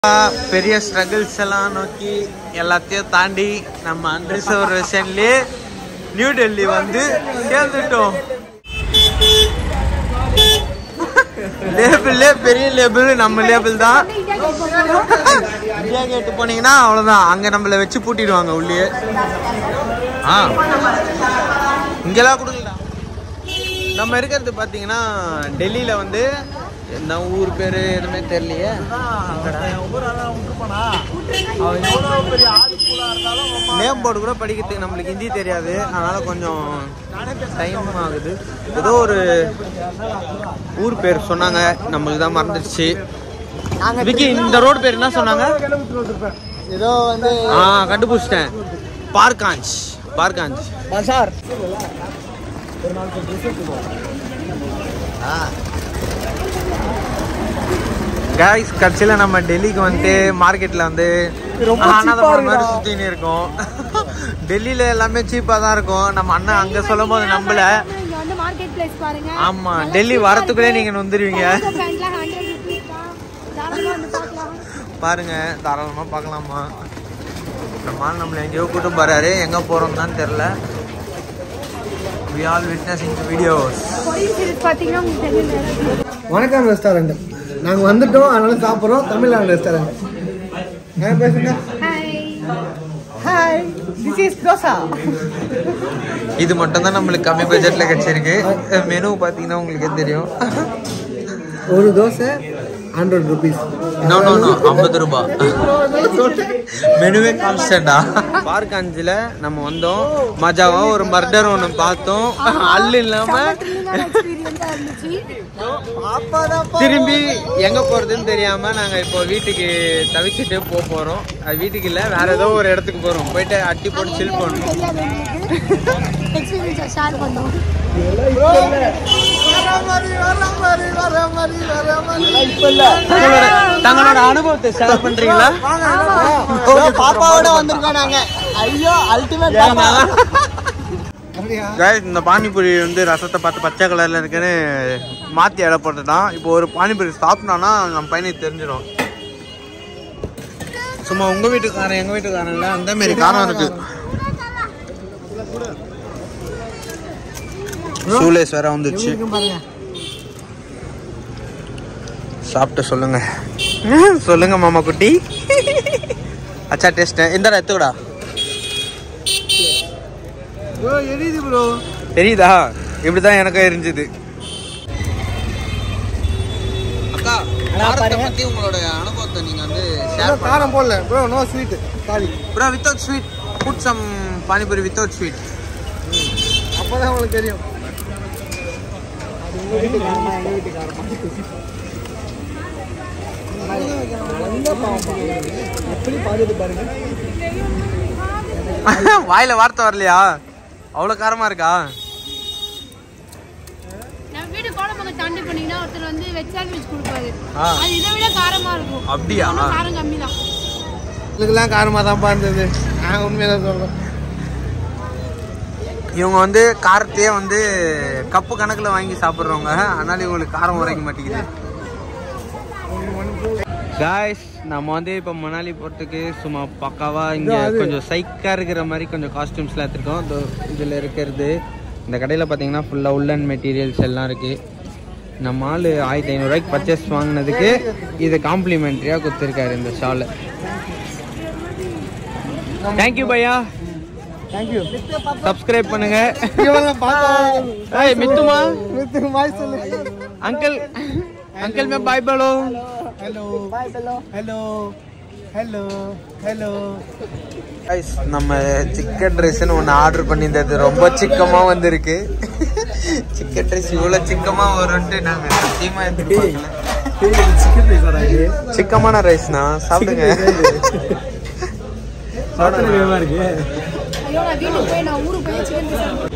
பெரிய ஸ்ட்ரகிள்ஸ் எல்லாம் நோக்கி எல்லாத்தையும் தாண்டி நம்ம அன்ரிசர்வேஷன்லயே நியூ டெல்லி வந்து சேர்ந்துட்டோம் லேபிள்லே பெரிய லேபிள் நம்ம லேபிள் தான் இந்தியா கேட்டு போனீங்கன்னா அவ்வளோதான் அங்கே நம்மளை வச்சு பூட்டிடுவாங்க உள்ளே ஆ இங்கெல்லாம் கொடுக்கல நம்ம இருக்கிறது பார்த்தீங்கன்னா டெல்லியில் வந்து என்ன ஊர் பேர் எதுவுமே தெரியலையே நேம் போர்டு கூட படிக்கிறதுக்கு நம்மளுக்கு ஹிந்தி தெரியாது அதனால கொஞ்சம் டைம் ஆகுது ஏதோ ஒரு ஊர் பேர் சொன்னாங்க நம்மளுக்கு தான் மறந்துடுச்சு விக்கி இந்த ரோடு பேர் என்ன சொன்னாங்க ஏதோ வந்து ஆ கண்டுபிடிச்சிட்டேன் பார்காஞ்ச் பார்காஞ்ச் பசார் கைஸ் கடைசியில் நம்ம டெல்லிக்கு வந்துட்டு மார்க்கெட்டில் வந்து ரொம்ப அனாதை cheap ஆ பழம் மாதிரி இருக்குடா. சுற்றின்னு இருக்கோம் டெல்லியில் எல்லாமே சீப்பாக தான் இருக்கும் நம்ம அண்ணன் அங்கே சொல்லும் போது நம்பல இங்க வந்து மார்க்கெட் பிளேஸ் பாருங்க ஆமா டெல்லி வரத்துக்குள்ளே நீங்க வந்துருவீங்க பேண்ட்ல ஹண்ட்ரட் ருபீஸ் தான் தாராளமா வந்து பார்க்கலாம் பாருங்க தாராளமா பார்க்கலாமா நம்ம ஆள் நம்மளை எங்கேயோ கூட்டு போறாரு எங்க போறோம் தான் தெரியல we all witnessing videos Korean series பார்த்தீங்கன்னா உங்களுக்கு தெரியும் வணக்கம் ரெஸ்டாரண்ட் நாங்க வந்துட்டோம் அதனால சாப்பிடுறோம் தமிழ்நாடு ரெஸ்டாரண்ட் நான் பேசுங்க hi hi this is dosa இது மட்டும் தான் நம்மளுக்கு கம்மி பட்ஜெட்ல கிடைச்சிருக்கு மெனு பாத்தீங்கன்னா உங்களுக்கே தெரியும் ஒரு dosa hundred rupees no no no ஐம்பது ரூபாய் மெனுவே கான்ஸ்டண்டா பார்க் அஞ்சுல நம்ம வந்தோம் மஜாவா ஒரு மர்டர் ஒன்று பார்த்தோம் அல் இல்லாம எக்ஸ்பீரியன்ஸா இருந்துச்சு திரும்பி எங்க போறதுன்னு தெரியாம நாங்க இப்போ வீட்டுக்கு தவிச்சிட்டு போக போறோம் அது வீட்டுக்கு இல்ல வேற ஏதோ ஒரு இடத்துக்கு போறோம் போயிட்டு அட்டி போட்டு சில் பண்ணணும் தெரியாது எங்களுக்கு எக்ஸ்பீரியன்ஸை ஷேர் பண்ணோம் தங்களோட தங்களோட அனுபவத்தை ஷேர் பண்றீங்களா பாப்பாவோட வந்திருக்கோம் நாங்க ஐயோ அல்டிமேட் பாப்பா Guys, இந்த பானிபூரி வந்து ரசத்தை பார்த்து பச்சை கலர்ல இருக்குன்னு மாத்தி இட போட்டுட்டான் இப்போ ஒரு பானிபூரி சாப்பிட்டோம்னா நம்ம பையனுக்கு தெரிஞ்சிடும் சும்மா உங்க வீட்டுக்காரன் எங்க வீட்டுக்காரன் இல்ல அந்த மாதிரி காரம் இருக்கு சூலேஸ் வேற வந்துச்சு பாருங்க சாப்பிட்டு சொல்லுங்க சொல்லுங்க மாமா குட்டி அச்சா டேஸ்ட் இந்த எடுத்துக்கடா ப்ரோ எரியுது ப்ரோ தெரியுதா இப்படிதான் எனக்கும் எரிஞ்சுது அக்கா காரத்தை பத்தி உங்களோட அனுபவத்தை நீங்க வந்து ஷேர் காரம் போடல bro no sweet sorry bro without sweet put some panipuri without sweet அப்பதான் உங்களுக்கு தெரியும் அது உங்க வீட்டு காரமா எங்க வீட்டு காரமா நல்ல பாவம் எப்படி பாடுது பாருங்க வாயில வார்த்தை வரலையா அவ்வளவு காரமா இருக்கா நம்ம வீடு கோலம்பங்க தாண்டி போனீங்கன்னா ஒருத்தர் வந்து வெஜ் சாண்ட்விச் கொடுப்பாரு ஆ. அது இதை விட காரமா இருக்கும் அப்படியா ஆனா காரம் கம்மி தான் இதுக்கெல்லாம் காரமா தான் இருந்தது நான் உண்மையை சொல்றேன் இவங்க வந்து காரத்தையே வந்து கப்பு கணக்குல வாங்கி சாப்பிடுறவங்க அதனால இவங்களுக்கு காரம் உரைக்க மாட்டேங்குது காய்ஸ் நம்ம வந்து இப்போ மணாலி போகிறதுக்கு சும்மா பக்காவா இங்கே கொஞ்சம் சைக்காக இருக்கிற மாதிரி கொஞ்சம் காஸ்டியூம்ஸ்லாம் எடுத்துருக்கோம் இதோ இதில் இருக்கிறது இந்த கடையில் பார்த்தீங்கன்னா ஃபுல்லாக உள்ளன் மெட்டீரியல்ஸ் எல்லாம் இருக்குது நம்ம ஆள் ஆயிரத்தி ஐநூறுரூவாய்க்கு பர்ச்சேஸ் வாங்கினதுக்கு இது காம்ப்ளிமெண்ட்ரியாக கொடுத்துருக்காரு இந்த ஷாலை தேங்க்யூ பையா தேங்க்யூ சப்ஸ்கிரைப் பண்ணுங்க இவங்க பார்த்தா ஏய் மித்துமா வித்து பாய் சொல்லு अंकल अंकल मैं बाय बोलो hello bye hello hello hello hello guys நம்ம சிக்கன் ரைஸ்னு ஒன்று ஆர்டர் பண்ணியிருந்தது ரொம்ப சிக்கமாக வந்திருக்கு சிக்கன் ரைஸ் இவ்வளோ சிக்கமாக வரும்ன்ட்டு நாங்கள் சத்தியமாக எதிர்பார்க்கல சிக்கன் ரைஸ் வராது சிக்கமான ரைஸ்னா சாப்பிடுங்க சாப்பிட்டு இருக்கு ஐயோ நான் வீட்டுக்கு போய் நான் ஊருக்கு போய் சிக்கன்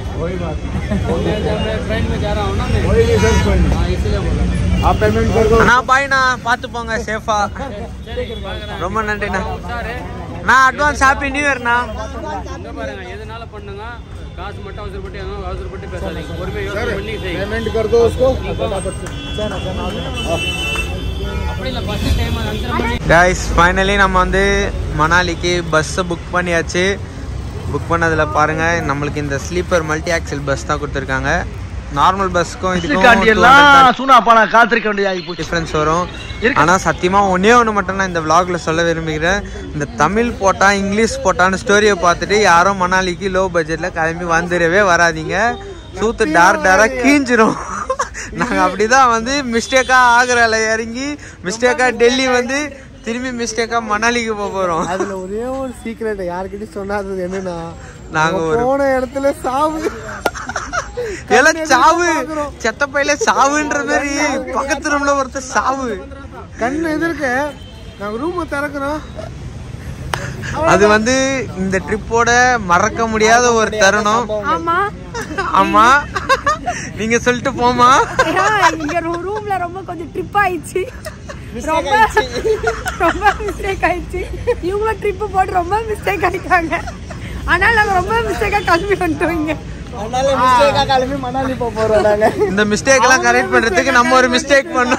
आप पेमेंट कर दो அண்ணா பாய்ண்ணா பார்த்து போங்க சேஃபா ரொம்ப நன்றிண்ணா நான் அட்வான்ஸ் ஹாப்பி நியூ இயர்ண்ணா பாருங்க எதனால பண்ணுங்க காசு மட்டும் அவசரப்பட்டு எதனா அவசரப்பட்டு பேசாதீங்க பொறுமையாக யோசனை பண்ணி செய்யுங்க पेमेंट कर दो उसको फटाफट से चना चना அப்படி இல்லை பஸ் டைம் அஞ்சரை மணி கைஸ் ஃபைனலி நம்ம வந்து மணாலிக்கு பஸ்ஸை புக் பண்ணியாச்சு புக் பண்ணதில் பாருங்க நம்மளுக்கு இந்த ஸ்லீப்பர் மல்டி ஆக்சல் பஸ் தான் கொடுத்துருக்காங்க நார்மல் பஸ்க்கும் காண்டி எல்லாம் இதுக்கும் சூனாப்பா நான் காத்திருக்க வேண்டியது ஆகி போச்சு டிஃப்ரென்ஸ் வரும் ஆனால் சத்தியமாக ஒன்றே ஒன்று மட்டும் நான் இந்த vlogல சொல்ல விரும்புகிறேன் இந்த தமிழ் போட்டா இங்கிலீஷ் போட்டான்னு ஸ்டோரியை பார்த்துட்டு யாரும் மணாலிக்கு லோ பட்ஜெட்டில் கிளம்பி வந்துடவே வராதீங்க சூத்து டார் டாராக கீஞ்சிரும் நாங்கள் அப்படி தான் வந்து மிஸ்டேக்காக ஆக்ரால இறங்கி மிஸ்டேக்காக டெல்லி வந்து திரும்பி மிஸ்டேக்காக மணாலிக்கு போக போகிறோம் அதுல ஒரே ஒரு சீக்ரெட் யார்கிட்டயும் சொன்னாதது என்னன்னா நாங்க நம்ம ஒரு போன இடத்துல சாவு எல்லாம் சாவு செத்த பையில சாவுன்ற மாதிரி பக்கத்து ரூம்ல ஒருத்தர் சாவு கண்ணு எதிர்க்க நாங்க ரூம் திறக்கிறோம் அது வந்து இந்த ட்ரிப்போட மறக்க முடியாத ஒரு தருணம் ஆமா ஆமா நீங்க சொல்லிட்டு போமா ஏன்னா, இங்க ரூம்ல ரொம்ப கொஞ்சம் ட்ரிப் ஆயிடுச்சு ரொம்ப ரொம்ப மிஸ்டேக் ஆயிடுச்சு இவங்களும் ட்ரிப் போட்டு ரொம்ப மிஸ்டேக் ஆயிட்டாங்க ஆனா நாங்க ரொம்ப மிஸ்டேக்கா கிளம்பி வந்துட்டோம் இங்க அதனால மிஸ்டேக்கா கிளம்பி மணாலி போக போறோம் நாங்க இந்த மிஸ்டேக் எல்லாம் கரெக்ட் பண்றதுக்கு நம்ம ஒரு மிஸ்டேக் பண்ணோம்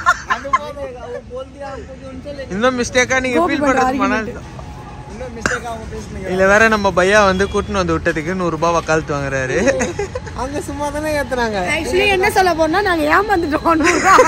இன்னும் மிஸ்டேக்கா நீங்க ஃபீல் பண்றது பண்ணாலும் இன்னும் மிஸ்டேக்கா அவங்க பேசுனீங்க இல்ல வேற நம்ம பையா வந்து கூட்டின்னு வந்து விட்டதுக்கு நூறு ரூபாய் வக்காலத்து வாங்குறாரு அங்க சும்மா தானே ஏத்துறாங்க ஆக்சுவலி என்ன சொல்ல போனா நாங்க ஏமாந்துட்டோம்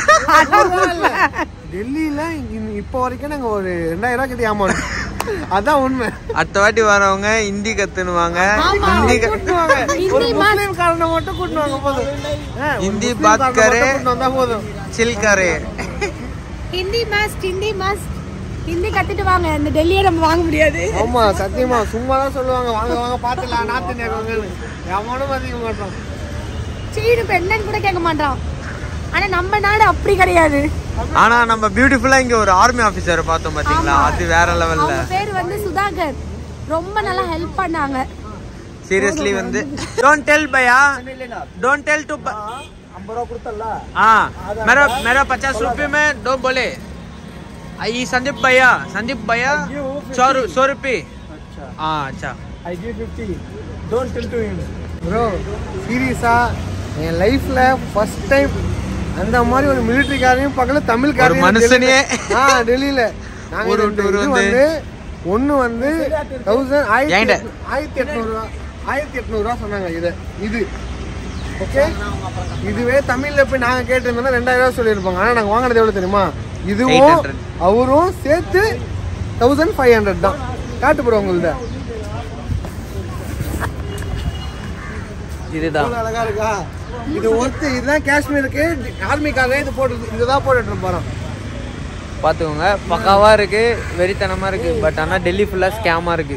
டெல்லியில இங்க- இப்போ வரைக்கும் நாங்க ஒரு ரெண்டாயிரம் ரூபாய் கிட்ட ஏமாறோம் அதான் உண்மை அடுத்த வாட்டி வரவங்க ஹிந்தி கத்துனுவாங்க ஆமா. ஹிந்தி க- கூட்டுவாங்க ஒரு ஹிந்தி முஸ்லீம் காரனை மட்டும் கூட்டுவாங்க போதும் ஆ, ஒரு ஹிந்தி முஸ்லீம் பாத் காரனை கரே. மட்டும் கூட்டிட்டு வந்தா போதும் சில் கரே ஹிந்தி மஸ்ட் ஹிந்தி மஸ்ட் ஹிந்தி கத்துட்டு வாங்க இந்த டெல்லியை நம்ம வாங்க முடியாது ஆமா சத்தியமா சும்மா தான் சொல்லுவாங்க வாங்க வாங்க பாத்துலாம் நாத்து நேக்கவங்கன்னு எவனும் மதிக்க மாட்டோம் சீடு இப்ப என்னன்னு கூட கேட்க மாட்டான் ஆனா நம்ம நாடு அப்படி கிடையாது ஆனா நம்ம பியூட்டிஃபுல்லா இங்க ஒரு ஆர்மி ஆபீசரை பார்த்தோம் பாத்தீங்களா அது வேற லெவல்ல அவங்க பேர் வந்து சுதாகர் ரொம்ப நல்லா ஹெல்ப் பண்ணாங்க சீரியஸ்லி வந்து டோன்ட் டெல் பையா डोंट टेल टू ஐம்பது ரூபா கொடுத்தல हाँ मेरा मेरा पचास रुपये में दो बोले आई संदीप भैया संदीप भैया सौ रु- सौ रुपये हाँ अच्छा I give 50 don't tell to him bro சீரியஸா என் லைஃப்ல ஃபர்ஸ்ட் டைம் அந்த மாதிரி ஒரு மிலிட்டரிக்காரையும் பக்கத்துல தமிழ்காரையும் ஒரு மனுஷனையே. டெல்லியில- ஆ டெல்லியில நாங்க ஒரு ரெண்டு tour இது வந்து- வந்து ஒன்னு வந்து தௌசண்ட் ஆயிரத்தி ஏன்டா? ஆயிரத்தி எட்நூறு ரூபா ஆயிரத்தி எட்நூறு ரூபா சொன்னாங்க இது இது ஓகே இதுவே தமிழ்ல போய் நாங்க கேட்டிருந்தோம்னா ரெண்டாயிரம் ரூபா சொல்லியிருப்பாங்க ஆனா நாங்க வாங்கினது எவ்வளவு தெரியுமா இதுவும் 800. அவரும் சேர்த்து தௌசண்ட் ஃபைவ் ஹண்ட்ரட் தான் காட்டு ப்ரோ உங்கள்த இதுதான் எவ்வளவு அழகா இருக்கா இது ஒருத்து இதுதான் காஷ்மீருக்கு ஆர்மிக்காக இது போட்டு இதுதான் போட்டுட்டு போறோம் பார்த்துக்கோங்க பக்காவா இருக்கு வெறித்தனமா இருக்கு பட் ஆனா டெல்லி ஃபுல்லா ஸ்கேமா இருக்கு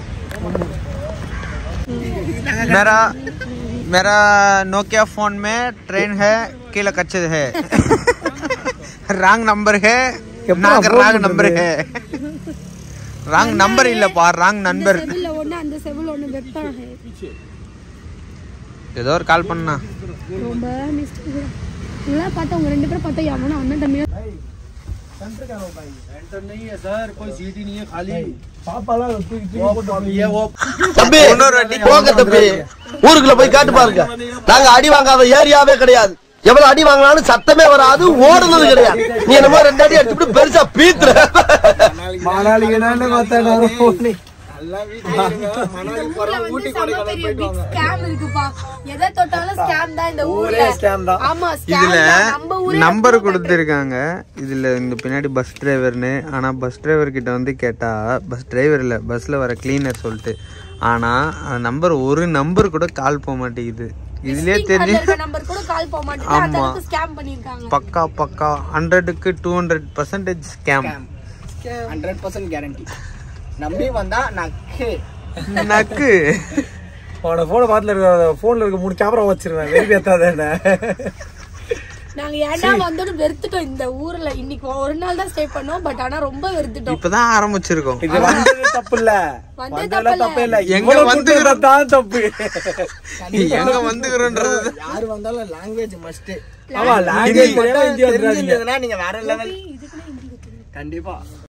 मेरा मेरा नोकिया फोन में ट्रेन है कीला कच्चे है रॉन्ग नंबर है நாங்க ராங் நம்பர் है ராங் நம்பர் இல்லப்பா ராங் நம்பர் செவில ஒண்ணு அந்த செவில ஒண்ணு வெப்பான் ஏதோ ஒரு கால் பண்ணா ரொம்ப மிஸ்டேக் இதெல்லாம் பார்த்தா உங்க ரெண்டு பேரும் பார்த்தா எவனும் அண்ணன் தம்பியா தம்பி இன்னொரு வாட்டி போங்க தம்பி ஊருக்குள்ள போய் காட்டு பாருங்க நாங்க அடி வாங்காத ஏரியாவே கிடையாது எவ்வளவு அடி வாங்கினாலும் சத்தமே வராது ஓடுனது கிடையாது நீ என்னமோ ரெண்டு அடி அடிச்சுட்டு பெருசா பீத்துற மணாலி என்னன்னு பார்த்தா ஊர்ல வந்து செம்ம பெரிய big scam இருக்குப்பா எதை தொட்டாலும் scam தான் இந்த ஊர்ல ஆமா scam இதுல தான். நம்ம ஊரே நம்பர் கொடுத்துருக்காங்க இதுல இந்த பின்னாடி பஸ் டிரைவர்னு ஆனா பஸ் டிரைவர் கிட்ட வந்து கேட்டா பஸ் டிரைவர் இல்ல பஸ்ல வர கிளீனர் சொல்லிட்டு ஆனா அந்த நம்பர் ஒரு நம்பர் கூட கால் போக மாட்டேங்குது இதுலயே Visiting card தெரிஞ்சு இருக்க நம்பர் கூட கால் போக மாட்டேங்குது அந்த ஆமா. அளவுக்கு ஸ்கேம் பண்ணிருக்காங்க பக்கா பக்கா ஹண்ட்ரடுக்கு two hundred percentage scam hundred percent guarantee நம்பி வந்தா நக்கு நக்கு உன போன பாத்துல இருக்க போன்ல இருக்க மூணு கேமரா வச்சிருவேன் வெறுப்பு ஏத்தாத என்ன நாங்க ஏன்டா வந்தோன்னு வெறுத்துட்டோம் இந்த ஊர்ல இன்னைக்கு ஒரு நாள் தான் ஸ்டே பண்ணோம் பட் ஆனா ரொம்ப வெறுத்துட்டோம் இப்பதான் ஆரம்பிச்சிருக்கோம் இது வந்தது தப்பு இல்ல வந்தது வந்ததெல்லாம் தப்பு தப்பு இல்ல எங்க எங்க வந்து- வந்து தான் தப்பு எங்க வந்துக்கிறோன்றது யாரு வந்தாலும் லாங்குவேஜ் மஸ்ட் ஆமா லாங்குவேஜ் தெரிஞ்சிருந்ததுன்னா நீங்க வேற லெவல் கண்டிப்பா